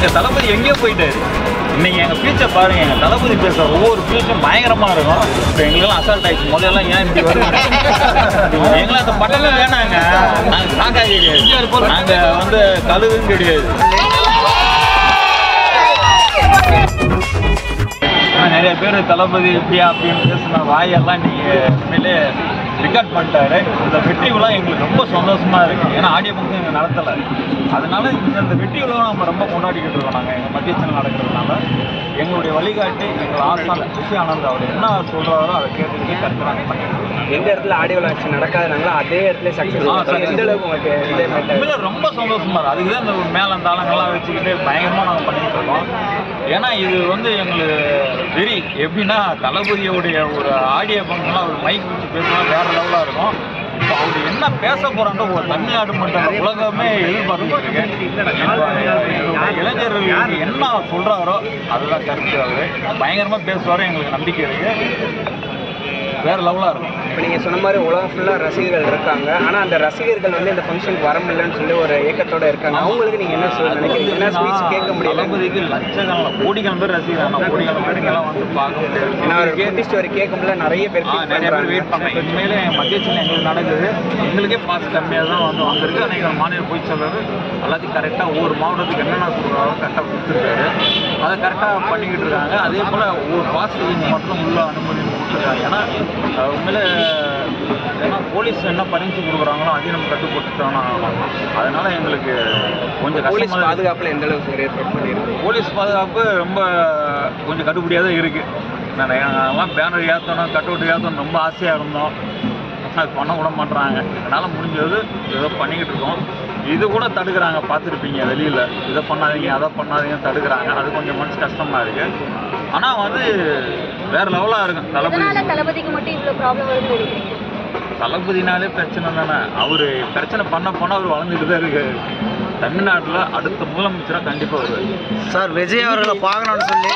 எங்க தளபதி எங்கேயோ போயிட்டாரு இன்னைக்கு எங்க ஃபியூச்சர் பாருங்க எங்க தளபதி பேசுற ஒவ்வொரு ஃபியூச்சரும் பயங்கரமா இருக்கும் இப்போ எங்களுக்கெல்லாம் அசால்ட் ஆயிடுச்சு முதல்ல ஏன் இப்படி வருது எங்களை அந்த பட்டமே வேணாங்க நாங்க காக்கா கிடையாது நாங்க வந்து கழுதும் கிடையாது ஆனா, நிறைய பேர் தளபதி இப்படியா அப்படின்னு பேசின வாயெல்லாம் நீங்க உண்மையிலே ரெக்கார்ட் பண்ணிட்டாரு இந்த வெற்றி விழா எங்களுக்கு ரொம்ப சந்தோஷமா இருக்கு ஏன்னா ஆடியோ ஃபங்க்ஷன் எங்க நடத்தல அதனால இந்த இந்த வெற்றி விழாவை நம்ம ரொம்ப கொண்டாடிக்கிட்டு இருக்கோம் நாங்கள் எங்கள் மத்திய சேனல் நடக்கிறதுனால எங்களுடைய வழிகாட்டி எங்கள் ஆசான் குஷி ஆனந்த் அவர் என்ன சொல்றாரோ அதை கேட்டுக்கிட்டே கரெக்டாக நாங்கள் பண்ணிட்டு இருக்கோம் எந்த இடத்துல ஆடியோ லான்ச் நடக்காதனால அதே இடத்துல ஆ, சக்ஸஸ் success. எந்த அளவுக்கு உங்களுக்கு enjoyment ஆகுது? உண்மையில ரொம்ப சந்தோஷமா இருக்கு அதுக்கு தான் இந்த மேல அந்த ஆளுங்கெல்லாம் வச்சுக்கிட்டு பயங்கரமா நாங்கள் பண்ணிட்டு இருக்கோம் ஏன்னா இது வந்து எங்களுக்கு வெறி எப்படின்னா தளபதியோடைய ஒரு ஆடியோ ஃபங்க்ஷன்லாம் ஒரு மைக் வச்சு பேசினா வேற லெவலாக இருக்கும் இப்போ அவர் என்ன பேச போறாங்க ஒரு தமிழ்நாடு மட்டும் இல்ல, உலகமே எதிர்பார்த்துட்டு இருக்கு இப்போ எங்களுடைய இளைஞர்களுக்கு என்ன சொல்றாரோ அதுதான் கருத்து அவரு பயங்கரமா பேசுவாரு எங்களுக்கு நம்பிக்கை இருக்கு வேற லெவலாக இருக்கும் இப்போ நீங்கள் சொன்ன மாதிரி உலகம் ஃபுல்லாக ரசிகர்கள் இருக்காங்க ஆனால் அந்த ரசிகர்கள் வந்து இந்த ஃபங்க்ஷனுக்கு வர முடியலன்னு சொல்லி ஒரு ஏக்கத்தோட இருக்காங்க அவங்களுக்கு நீங்கள் என்ன சொல்ல நினைக்கிறீங்க ஏன்னா ஸ்பீச் கேட்க முடியல தளபதிக்கு லட்சக்கணக்கில் கோடிக்கணக்கான பேர் ரசிகராங்க கோடிக்கணக்கான பேருக்கு எல்லாம் வந்து பார்க்க முடியாது ஏன்னா ஒரு குட்டி ஸ்டோரி கேட்க முடியல நிறைய பேர் ஆ, feel நிறைய பேர் வெயிட் பண்றாங்க. பண்ணேன் உண்மையிலே மத்திய சென்னை எங்களுக்கு நடக்குது எங்களுக்கே பாஸ் கம்மியாக தான் வந்து வந்திருக்கு அன்றைக்கி மாநில போய் சொல்றாரு எல்லாத்தையும் கரெக்டாக ஒவ்வொரு மாவட்டத்துக்கு என்னென்ன சொல்கிறாரோ கரெக்டாக கொடுத்துருக்காரு அதை கரெக்டாக பண்ணிக்கிட்டு இருக்காங்க அதே போல் ஒவ்வொரு பாஸ் மட்டும் உள்ள அனுமதி கொடுத்துருக்காங்க ஏன்னா அஹ், உண்மையிலே ஏன்னா போலீஸ் என்ன பர்மிஷன் கொடுக்குறாங்களோ அதையும் நம்ம கட்டுப்பட்டுட்டோம்னா அதனால எங்களுக்கு கொஞ்சம் போலீஸ் கஷ்டமாக பாதுகாப்புல எந்த அளவுக்கு ஏற்பாடு பண்ணியிருக்கு போலீஸ் பாதுகாப்பு ரொம்ப கொஞ்சம் கட்டுப்படியாக தான் இருக்குது நாங்கள்லாம் பேனர் ஏற்றணும் கட் அவுட் ஏற்றணும் ரொம்ப ஆசையாக இருந்தோம் அது பண்ண விட மாட்றாங்க அதனால் முடிஞ்சது ஏதோ பண்ணிக்கிட்டு இருக்கோம் இது கூட தடுக்கிறாங்க பார்த்துருப்பீங்க வெளியில் இதை பண்ணாதீங்க அதை பண்ணாதீங்க தடுக்கிறாங்க அது கொஞ்சம் மனசு கஷ்டமாக இருக்குது ஆனால் வந்து வேறு லெவலாக இருக்கும் தளபதி எதனால தளபதிக்கு மட்டும் இவ்வளவு ப்ராப்ளம் வருதுன்னு நினைக்கிறீங்க தளபதினாலே பிரச்சனை தானே அவர் பிரச்சனை பண்ண போனால் அவர் வளர்ந்துட்டு தான் இருக்காரு தமிழ்நாட்டில் அடுத்த முதலமைச்சராக கண்டிப்பாக வருவார் சார் விஜய் அவர்களை பார்க்கணும்னு சொல்லி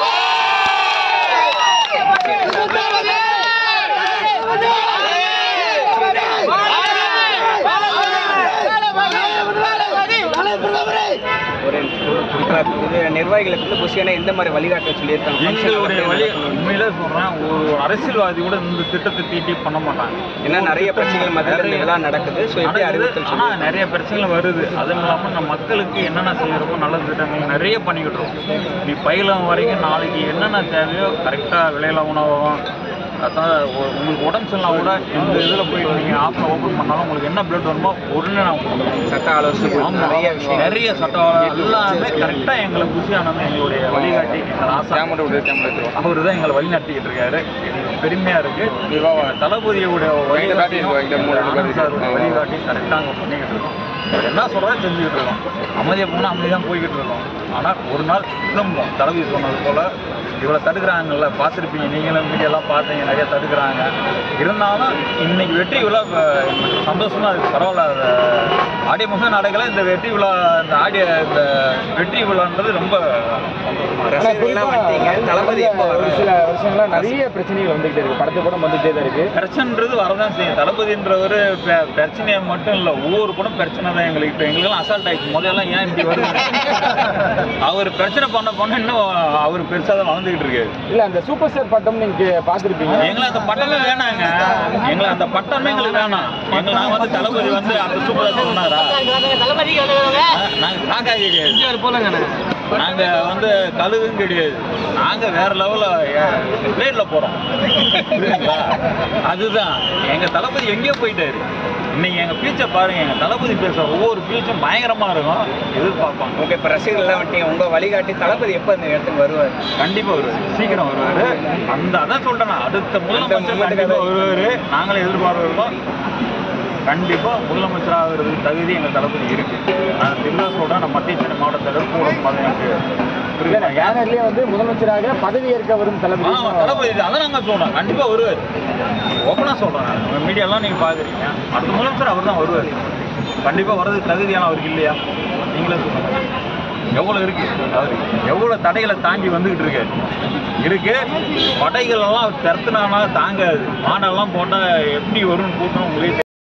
ஒரு இது நிர்வாகிகளுக்கு வந்து புஷியான எந்த மாதிரி வழிகாட்ட சொல்லியிருக்காங்க எங்களுடைய வழி உண்மையிலே சொல்றேன் ஒரு அரசியல்வாதி கூட இந்த திட்டத்தை தீட்டி பண்ண மாட்டாங்க ஏன்னா நிறைய பிரச்சனைகள் மத்தியில் நிறைய- இதெல்லாம் நடக்குது ஸோ எப்படி அறிவுறுத்தல் ஆனா சொல்லி நிறைய பிரச்சனைகள் வருது அதுவும் இல்லாம நம்ம மக்களுக்கு என்னென்ன செய்யறோமோ நல்ல திட்டங்கள் நிறைய பண்ணிக்கிட்டு இருக்கோம் நீ பயிலம் வரைக்கும் நாளைக்கு என்னென்ன தேவையோ கரெக்டா விலையில உணவகம் அதான் ஒ- உங்களுக்கு உடம்பு சரியில்லாம் கூட இந்த இதில் போய் நீங்கள் ஆப்பில் ஓப்பன் பண்ணாலும் உங்களுக்கு என்ன பிளட் வேணுமோ உடனே நான் கொடுக்குறோம் சட்ட ஆலோசனை ஆமா. நிறைய விஷயம் நிறைய சட்டம் எல்லாமே கரெக்டா எங்களுக்கு குஷியானது எங்களுடைய வழிகாட்டி எங்கள் ஆசா அவர் தான் எங்களை வழி நடத்திக்கிட்டு இருக்காரு எங்களுக்கு பெருமையா இருக்கு தளபதியோட வழிகாட்டி ஆனந்த் சார் வழிகாட்டி கரெக்டாக அங்கே பண்ணிக்கிட்டு இருக்கோம் அவர் என்ன சொல்றா செஞ்சுக்கிட்டு இருக்கோம் அமைதியாக போனால் அமைதியாக போய்கிட்டு இருக்கோம் ஆனால் ஒரு நாள் திரும்பும் தளபதி சொன்னது போல இவ்வளோ தடுக்கிறாங்கல்ல பார்த்துருப்பீங்க நீங்களும் மீடியாலாம் பார்த்தீங்க நிறைய தடுக்கிறாங்க இருந்தாலும் இன்னைக்கு வெற்றி விழா அஹ், எங்களுக்கு சந்தோஷமா இருக்கு பரவாயில்ல அது ஆடியோ ஃபங்க்ஷன் நடக்கல இந்த வெற்றி விழா இந்த ஆடியோ இந்த வெற்றி விழான்றது ரொம்ப சந்தோஷமா இருக்கு ரசிகர்கள்லாம் வந்துட்டீங்க தளபதி எப்போ ஒரு வருவாரு? சில வருஷங்களா நிறைய பிரச்சனைகள் வந்துகிட்டே இருக்கு படத்து கூட வந்துகிட்டே தான் இருக்கு பிரச்சனைன்றது வரதான் செய்யும் தளபதின்றவர் பெ- பிரச்சனையை மட்டும் இல்லை ஒவ்வொரு படம் பிரச்சனை தான் எங்களுக்கு இப்போ எங்களுக்கெல்லாம் அசால்ட் ஆயிடுச்சு முதல்ல ஏன் இப்படி வருது அவர் பிரச்சனை பண்ண பண்ண இன்னும் அவர் பெருசாக தான் வளர்ந்துக்கிட்டு இருக்காரு இல்ல அந்த சூப்பர் ஸ்டார் பட்டம் நீங்க பாத்துருப்பீங்க எங்களை அந்த பட்டமே வேணாங்க எங்களை அந்த பட்டமே எங்களுக்கு வேணாம் எங்களை நான் வந்து தளபதி வந்து அந்த சூப்பராக சொன்னாரா நாங்கள் காக்கா கிடையாது நாங்க வந்து கழுகும் கிடையாது நாங்க வேற லெவல்ல பிளேட்ல போறோம் புரியுதுங்களா அதுதான் எங்க தளபதி எங்கேயோ போயிட்டாரு இன்னைக்கு எங்க ஃபியூச்சர் பாருங்க எங்க தளபதி பேசுற ஒவ்வொரு ஃபியூச்சரும் பயங்கரமா இருக்கும் எதிர்பார்ப்பாங்க ஓகே இப்போ ரசிகர்கள்லாம் வந்துட்டீங்க உங்க வழிகாட்டி தளபதி எப்போ இந்த இடத்துக்கு வருவார் கண்டிப்பா வருவாரு சீக்கிரம் வருவாரு அந்த அதான் சொல்றேன் நான். அடுத்த முதலமைச்சர் moment கண்டிப்பா வருவாரு நாங்களே எதிர்பார்க்கிறோம் கண்டிப்பா முதலமைச்சர் ஆகிறதுக்கு தகுதி எங்க தளபதி இருக்கு நான் திரும்ப சொல்றேன் நம்ம மத்திய சென்னை மாவட்டத்தில் கூட பதினெட்டு புரியுதா? பேனர்லயே வந்து முதலமைச்சராக பதவி ஏற்க வரும் தளபதி ஆமா தளபதி அதான் நாங்க சொல்றோம் கண்டிப்பா வருவார் ஓப்பனா சொல்றேன் நான் மீடியாலாம் நீங்க பாக்குறீங்க அடுத்த முதலமைச்சர் அவர் தான் வருவார் கண்டிப்பா வர்றதுக்கு தகுதியான அவருக்கு இல்லையா நீங்களே சொல்லுங்க எவ்வளவு இருக்கு அவரு எவ்வளவு தடைகளை தாண்டி வந்துகிட்டு இருக்காரு இருக்கு படைகள் எல்லாம் திறத்துனானா தாங்காது மாடெல்லாம் போட்டா எப்படி வரும்னு கூட்டம் உங்களுக்கே